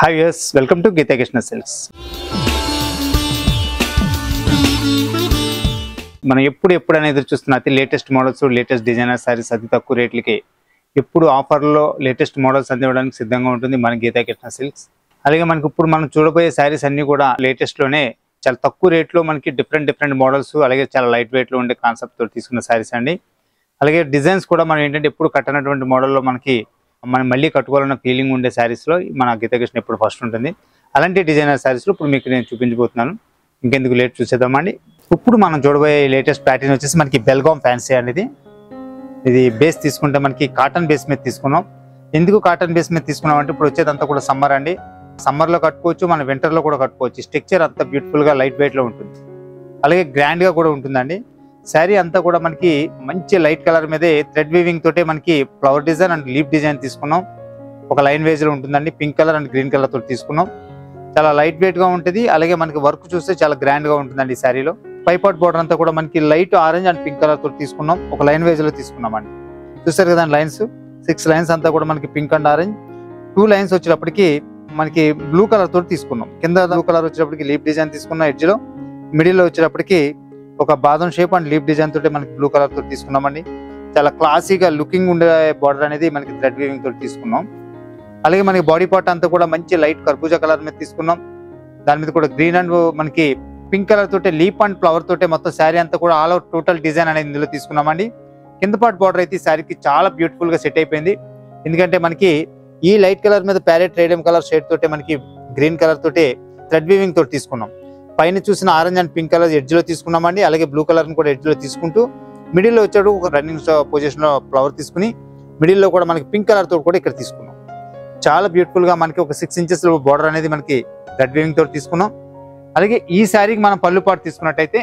Hi yes welcome to Geetha Krishna silks మనం ఎప్పుడు ఎప్పుడు అనేది ఎదురు చూస్తున్న అతి latest models latest designer sarees అతి తక్కువ రేట్లకి ఎప్పుడు ఆఫర్లో లేటెస్ట్ మోడల్స్ అందివ్వడానికి సిద్ధంగా ఉంటుంది మన గీతా కృష్ణ సిల్క్స్ అలాగే మనకి ఇప్పుడు మనం చూడబోయే శారీస్ అన్ని కూడా లేటెస్ట్ లోనే చాలా తక్కువ రేట్లో మనకి డిఫరెంట్ డిఫరెంట్ మోడల్స్ అలాగే చాలా లైట్ వెయిట్ లో ఉండే కాన్సెప్ట్ తో తీసుకున్న శారీస్ అండి అలాగే డిజైన్స్ కూడా మనం ఏంటంటే ఎప్పుడు కట్టనటువంటి మోడల్లో మనకి మనం మళ్ళీ కట్టుకోవాలన్న ఫీలింగ్ ఉండే శారీస్ లో మన గీతకృష్ణ ఎప్పుడు ఫస్ట్ ఉంటుంది అలాంటి డిజైనర్ శారీస్ లో ఇప్పుడు మీకు నేను చూపించబోతున్నాను ఇంకెందుకు లేట్ చూసేద్దామండి ఇప్పుడు మనం చూడబోయే లేటెస్ట్ ప్యాటర్న్ వచ్చేసి మనకి బెల్గాం ఫ్యాన్సీ అనేది ఇది బేస్ తీసుకుంటే మనకి కాటన్ బేస్ మీద తీసుకున్నాం ఎందుకు కాటన్ బేస్ మీద తీసుకున్నాం అంటే ఇప్పుడు వచ్చేదంతా కూడా సమ్మర్ అండి సమ్మర్ లో కట్టుకోవచ్చు మన వింటర్ లో కూడా కట్టుకోవచ్చు స్ట్రక్చర్ అంతా బ్యూటిఫుల్ గా లైట్ వెయిట్ లో ఉంటుంది అలాగే గ్రాండ్ గా కూడా ఉంటుందండి శారీ అంతా కూడా మనకి మంచి లైట్ కలర్ మీదే థ్రెడ్ వీవింగ్ తోటే మనకి flower design and leaf design తీసుకున్నాం ఒక లైన్ వేజ్ లో ఉంటుందండి pink colour and green colour తోటి తీసుకున్నాం చాలా లైట్ వెయిట్ గా ఉంటుంది అలాగే మనకి వర్క్ చూస్తే చాలా గ్రాండ్ గా ఉంటుందండి ఈ శారీలో పైపాట్ బోర్డర్ అంతా కూడా మనకి light orange and pink colour తోటి తీసుకున్నాం ఒక లైన్ వేజ్ లో తీసుకున్నాం అండి చూసారు కదా లైన్స్ సిక్స్ లైన్స్ అంతా కూడా మనకి pink and orange two lines వచ్చేటప్పటికి మనకి బ్లూ కలర్ తోటి తీసుకున్నాం కింద బ్లూ కలర్ వచ్చేటప్పటికి లీప్ డిజైన్ తీసుకున్నాం ఎడ్జ్ లో మిడిల్ లో వచ్చేటప్పటికి ఒక బాదం షేప్ అండ్ లీప్ డిజైన్ తోటి మనకి బ్లూ కలర్ తోటి తీసుకున్నామండి చాలా క్లాసీగా లుకింగ్ ఉండే బార్డర్ అనేది మనకి థ్రెడ్ వీవింగ్ తోటి తీసుకున్నాం అలాగే మనకి బాడీ పార్ట్ అంతా కూడా మంచి లైట్ కర్బూజా కలర్ మీద తీసుకున్నాం దాని మీద కూడా గ్రీన్ అండ్ మనకి పింక్ కలర్ తోటే లీప్ అండ్ ఫ్లవర్ తోటే మొత్తం శారీ అంతా కూడా ఆల్ అవుట్ టోటల్ డిజైన్ అనేది ఇందులో తీసుకున్నామండి కింద పార్ట్ బార్డర్ అయితే ఈ శారీకి చాలా బ్యూటిఫుల్ గా సెట్ అయిపోయింది ఎందుకంటే మనకి ఈ లైట్ కలర్ మీద ప్యారెట్ రేడియం కలర్ షేడ్ తోటే మనకి గ్రీన్ కలర్ తోటే థ్రెడ్ వీవింగ్ తోటి తీసుకున్నాం పైన చూసిన orange and pink colour edge లో తీసుకున్నామండి అలాగే బ్లూ కలర్ కూడా ఎడ్జ్ లో తీసుకుంటూ మిడిల్ లో వచ్చాడు ఒక రన్నింగ్ పొజిషన్ లో ఫ్లవర్ తీసుకుని మిడిల్ లో కూడా మనకి పింక్ కలర్ తోటి కూడా ఇక్కడ తీసుకున్నాం చాలా బ్యూటిఫుల్ గా మనకి ఒక సిక్స్ ఇంచెస్ లో బార్డర్ అనేది మనకి థ్రెడ్ వీవింగ్ తోటి తీసుకున్నాం అలాగే ఈ శారీకి మనం పళ్ళు పాటు తీసుకున్నట్టయితే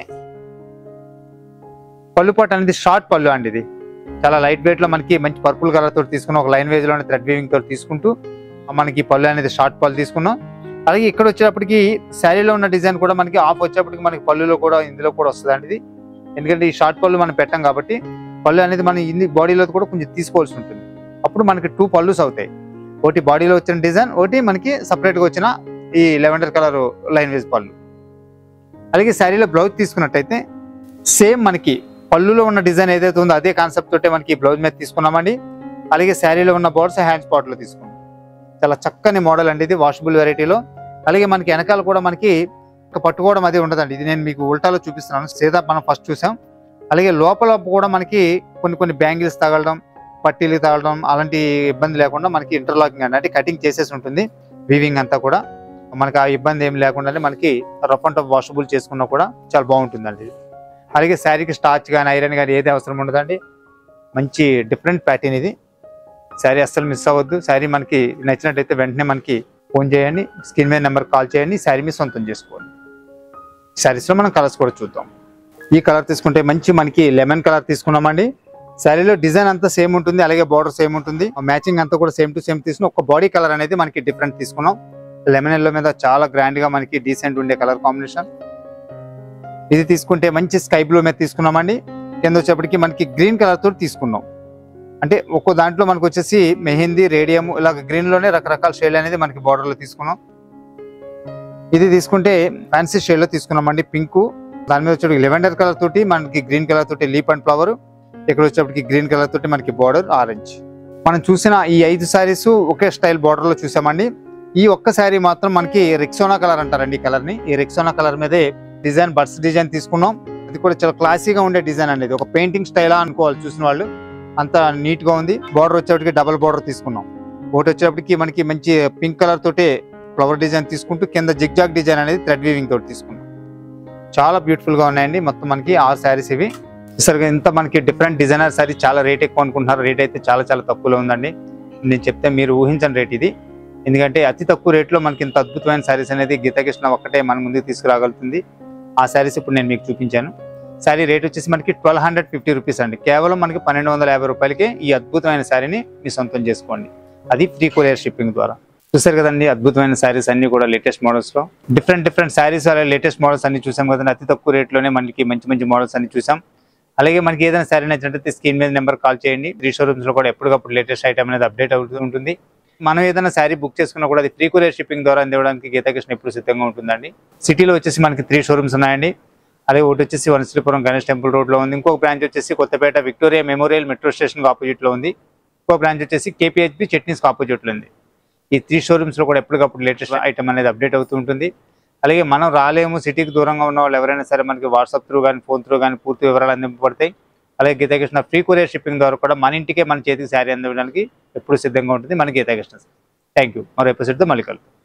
పళ్ళు పాటు అనేది షార్ట్ పళ్ళు అండి ఇది చాలా లైట్ వెయిట్ లో మనకి మంచి పర్పుల్ కలర్ తోటి తీసుకున్నాం ఒక లైన్ వేజ్ లో థ్రెడ్ వీవింగ్ తోటి తీసుకుంటూ మనకి పళ్ళు అనేది షార్ట్ పళ్ళు తీసుకున్నాం అలాగే ఇక్కడ వచ్చేటప్పటికి శారీలో ఉన్న డిజైన్ కూడా మనకి ఆఫ్ వచ్చేప్పటికి మనకి పళ్ళులో కూడా ఇందులో కూడా వస్తుంది అండి ఇది ఎందుకంటే ఈ షార్ట్ పళ్ళు మనం పెట్టాం కాబట్టి పళ్ళు అనేది మనం ఇన్ని బాడీలో కూడా కొంచెం తీసుకోవాల్సి ఉంటుంది అప్పుడు మనకి టూ పళ్ళుస్ అవుతాయి ఒకటి బాడీలో వచ్చిన డిజైన్ ఒకటి మనకి సపరేట్ గా వచ్చిన ఈ లెవెండర్ కలర్ లైన్ వేజ్ పళ్ళు అలాగే శారీలో బ్లౌజ్ తీసుకున్నట్టయితే సేమ్ మనకి పళ్ళులో ఉన్న డిజైన్ ఏదైతే ఉందో అదే కాన్సెప్ట్ తోటే మనకి బ్లౌజ్ మీద తీసుకున్నామండి అలాగే శారీలో ఉన్న బోర్డ్స్ హ్యాండ్ స్పాట్ లో తీసుకున్నాం చాలా చక్కని మోడల్ అండి ఇది వాషబుల్ వెరైటీలో అలాగే మనకి వెనకాల కూడా మనకి ఒక పట్టుకోవడం అది ఉండదండి ఇది నేను మీకు ఉల్టాలో చూపిస్తున్నాను సీదా మనం ఫస్ట్ చూసాం అలాగే లోపల కూడా మనకి కొన్ని కొన్ని బ్యాంగిల్స్ తగలడం పట్టీలు తగలడం అలాంటి ఇబ్బంది లేకుండా మనకి ఇంటర్లాకింగ్ అండి అంటే కటింగ్ చేసేసి ఉంటుంది వీవింగ్ అంతా కూడా మనకి ఆ ఇబ్బంది ఏం లేకుండా మనకి రఫ్ అండ్ టఫ్ వాషబుల్ చేసుకున్నా కూడా చాలా బాగుంటుందండి ఇది. అలాగే శారీకి స్టార్చ్ కానీ ఐరన్ కానీ ఏది అవసరం ఉండదండి మంచి డిఫరెంట్ ప్యాటర్న్ ఇది శారీ అస్సలు మిస్ అవ్వద్దు శారీ మనకి నచ్చినట్టయితే వెంటనే మనకి ఫోన్ చేయండి స్క్రీన్ మీద నెంబర్ కాల్ చేయండి శారీ మీ సొంతం చేసుకోండి శారీస్లో మనం కలర్స్ కూడా చూద్దాం ఈ కలర్ తీసుకుంటే మంచి మనకి లెమన్ కలర్ తీసుకున్నామండి శారీలో డిజైన్ అంతా సేమ్ ఉంటుంది అలాగే బార్డర్ సేమ్ ఉంటుంది మ్యాచింగ్ అంతా కూడా సేమ్ టు సేమ్ తీసుకుని ఒక బాడీ కలర్ అనేది మనకి డిఫరెంట్ తీసుకున్నాం లెమన్ ఎల్లో మీద చాలా గ్రాండ్ గా మనకి డీసెంట్ ఉండే కలర్ కాంబినేషన్ ఇది తీసుకుంటే మంచి స్కై బ్లూ మీద తీసుకున్నామండి కింద వచ్చేప్పటికి మనకి గ్రీన్ కలర్ తోటి తీసుకున్నాం అంటే ఒక్కో దాంట్లో మనకు వచ్చేసి మెహందీ రేడియం ఇలా గ్రీన్ లోనే రకరకాల షేడ్ అనేది మనకి బార్డర్ లో తీసుకున్నాం ఇది తీసుకుంటే ఫ్యాన్సీ షేడ్ లో తీసుకున్నామండి పింక్ దాని మీద వచ్చేటికి లెవెండర్ కలర్ తోటి మనకి గ్రీన్ కలర్ తోటి లీప్ అండ్ ఫ్లవర్ ఇక్కడ వచ్చేప్పటికి గ్రీన్ కలర్ తోటి మనకి బార్డర్ ఆరెంజ్ మనం చూసిన ఈ ఐదు సారీస్ ఒకే స్టైల్ బార్డర్ లో చూసామండి ఈ ఒక్క శారీ మాత్రం మనకి రెక్సోనా కలర్ అంటారండి ఈ కలర్ ని ఈ రెక్సోనా కలర్ మీదే డిజైన్ బర్డ్స్ డిజైన్ తీసుకున్నాం అది కూడా చాలా క్లాసీగా ఉండే డిజైన్ అనేది ఒక పెయింటింగ్ స్టైలా అనుకోవాలి చూసిన వాళ్ళు అంత నీట్ గా ఉంది బార్డర్ వచ్చేప్పటికి డబల్ బార్డర్ తీసుకున్నాం ఒకటి వచ్చేప్పటికి మనకి మంచి పింక్ కలర్ తోటి ఫ్లవర్ డిజైన్ తీసుకుంటూ కింద జిగ్జాగ్ డిజైన్ అనేది థ్రెడ్ వీవింగ్ తోటి తీసుకున్నాం చాలా బ్యూటిఫుల్ గా ఉన్నాయండి మొత్తం మనకి ఆరు శారీస్ ఇవి సరిగా ఇంత మనకి డిఫరెంట్ డిజైనర్ శారీ చాలా రేట్ ఎక్కువ అనుకుంటున్నారు రేట్ అయితే చాలా చాలా తక్కువలో ఉందండి నేను చెప్తే మీరు ఊహించని రేట్ ఇది ఎందుకంటే అతి తక్కువ రేట్లో మనకి ఇంత అద్భుతమైన శారీస్ అనేది గీతకృష్ణ ఒక్కటే మన ముందుకు తీసుకురాగలుగుతుంది ఆ శారీస్ ఇప్పుడు నేను మీకు చూపించాను శారీ రేట్ వచ్చేసి మనకి ట్వెల్వ్ హండ్రెడ్ ఫిఫ్టీ రూపీస్ అండి కేవలం మనకి పన్నెండు వందల యాభై రూపాయలకే ఈ అద్భుతమైన శారీని మీ సొంతం చేసుకోండి అది ఫ్రీ కొరియర్ షిప్పింగ్ ద్వారా చూసారు కదండి అద్భుతమైన శారీస్ అన్ని కూడా లేటెస్ట్ మోడల్స్ లో different different saris latest models అన్ని చూసాం కదండి అతి తక్కువ రేట్లోనే మనకి మంచి మంచి మోడల్స్ అన్ని చూసాం అలాగే మనకి ఏదైనా శారీ నచ్చినట్లయితే స్క్రీన్ మీద నెంబర్ కాల్ చేయండి త్రీ షోరూమ్స్ లో కూడా ఎప్పటికప్పుడు లేటెస్ట్ ఐటమ్ అనేది అప్డేట్ అవుతూ ఉంటుంది మనం ఏదైనా శారీ బుక్ చేసుకున్నా కూడా అది ఫ్రీ కొరియర్ షిప్పింగ్ ద్వారా అందివ్వడానికి గీతాకృష్ణ ఎప్పుడు సిద్ధంగా ఉంటుందండి సిటీలో వచ్చేసి మనకి త్రీ షోరూమ్స్ ఉన్నాయండి అలాగే ఒకటి వచ్చేసి వనశ్రీపురం గణేష్ టెంపుల్ రోడ్ లో ఉంది ఇంకొక బ్రాంచ్ వచ్చేసి Kothapet Victoria Memorial metro station opposite లో ఉంది ఇంకో బ్రాంచ్ వచ్చేసి కేపీహెచ్బి చట్నీస్ ఆపోజిట్ లో ఉంది ఈ త్రీ షోరూమ్స్ లో కూడా ఎప్పటికప్పుడు లేటెస్ట్ ఐటమ్ అనేది అప్డేట్ అవుతూ ఉంటుంది అలాగే మనం రాలేము సిటీకి దూరంగా ఉన్న వాళ్ళు ఎవరైనా సరే మనకి వాట్సాప్ త్రూ కానీ ఫోన్ త్రూ కానీ పూర్తి వివరాలు అందింపబడతాయి అలాగే గీతాకృష్ణ ఫ్రీ కొరియర్ షిప్పింగ్ ద్వారా కూడా మన ఇంటికే మన చేతికి శారీ అందించడానికి ఎప్పుడు సిద్ధంగా ఉంటుంది మన గీతాకృష్ణ థ్యాంక్ యూ మరో ఎపిసోడ్తో మళ్ళీ కలుద్దాం